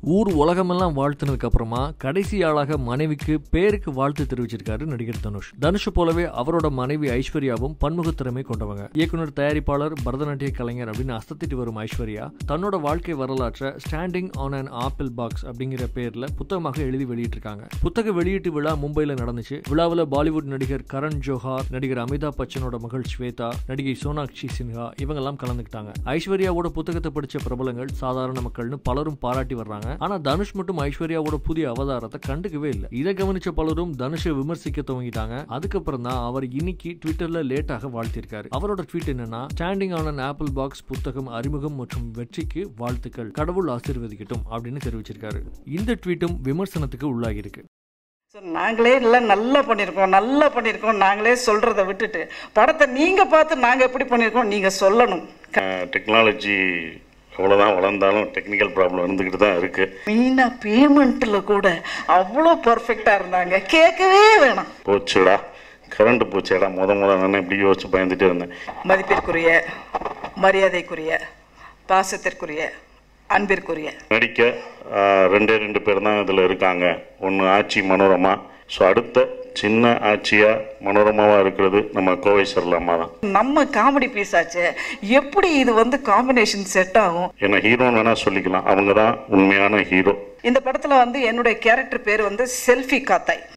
ஊர் உலகமெல்லாம் வாழ்த்தினதுக்கு அப்புறமா கடைசி ஆளாக மனைவிக்கு பேருக்கு வாழ்த்து தெரிவிச்சிருக்காரு நடிகர் தனுஷ் தனுஷ் போலவே அவரோட மனைவி ஐஸ்வர்யாவும் பன்முகத்திறமை கொண்டவங்க இயக்குனர் தயாரிப்பாளர் பரதநாட்டிய கலைஞர் அப்படின்னு அசத்திட்டு வரும் ஐஸ்வர்யா தன்னோட வாழ்க்கை வரலாற்றை standing on an apple box அப்படிங்கிற பேர்ல புத்தகமாக எழுதி வெளியிட்டிருக்காங்க புத்தக வெளியீட்டு விழா மும்பைல நடந்துச்சு விழாவில் பாலிவுட் நடிகர் கரண் ஜோஹார் நடிகர் அமிதாப் பச்சனோட மகள் ஸ்வேதா நடிகை சோனாக்ஷி சின்ஹா இவங்கெல்லாம் கலந்துக்கிட்டாங்க ஐஸ்வர்யாவோட புத்தகத்தை படிச்ச பிரபலங்கள் சாதாரண மக்கள்னு பலரும் பாராட்டி வர்றாங்க ஆனா தனுஷ் மட்டும் ஐஸ்வர்யாவோட புதிய அவதாரத்தை கண்டுக்கவே இல்லை இதை கவனிச்ச பலரும் தனுஷை விமர்சிக்க துவங்கிட்டாங்க அதுக்கப்புறம் தான் அவர் இன்னைக்கு ட்விட்டர்ல லேட்டாக வாழ்த்திருக்காரு அவரோட ட்வீட் என்னன்னா standing on an apple box புத்தகம் அறிமுகம் மற்றும் வெற்றிக்கு வாழ்த்துக்கள் கடவுள் ஆசீர்வதிக்கட்டும் அப்படின்னு தெரிவிச்சிருக்காரு இந்த ட்வீட்டும் விமர்சனத்துக்கு உள்ளாகியிருக்கு ஸோ நாங்களே எல்லாம் நல்லா பண்ணியிருக்கோம் நல்லா பண்ணியிருக்கோம் நாங்களே சொல்கிறத விட்டுட்டு படத்தை நீங்கள் பார்த்து நாங்கள் எப்படி பண்ணியிருக்கோம் நீங்கள் சொல்லணும் டெக்னாலஜி எவ்வளோதான் வளர்ந்தாலும் டெக்னிக்கல் ப்ராப்ளம் இருந்துக்கிட்டு தான் இருக்குது மெயினாக பேமெண்ட்டில் கூட அவ்வளோ பர்ஃபெக்டாக இருந்தாங்க கேட்கவே வேணாம் போச்சுடா கரண்ட் போச்சுடா முத முத நான் இப்படி யோசிச்சு பயந்துட்டே இருந்தேன் மதிப்பிற்குரிய மரியாதைக்குரிய பாசத்திற்குரிய அன்பிற்குரிய நடிக்க ஆஹ், ரெண்டே ரெண்டு பேர் தான் இதில் இருக்காங்க ஒன்று ஆச்சி மனோரமா ஸோ அடுத்த சின்ன ஆட்சியாக மனோரமாவாக இருக்கிறது நம்ம கோவை சரலாமா தான் நம்ம காமெடி பீஸ் ஆச்சு எப்படி இது வந்து காம்பினேஷன் செட் ஆகும் ஏன்னா ஹீரோன்னு வேணால் சொல்லிக்கலாம் அவங்க தான் உண்மையான ஹீரோ இந்த படத்தில் வந்து என்னுடைய கேரக்டர் பேர் வந்து செல்ஃபி காத்தாய்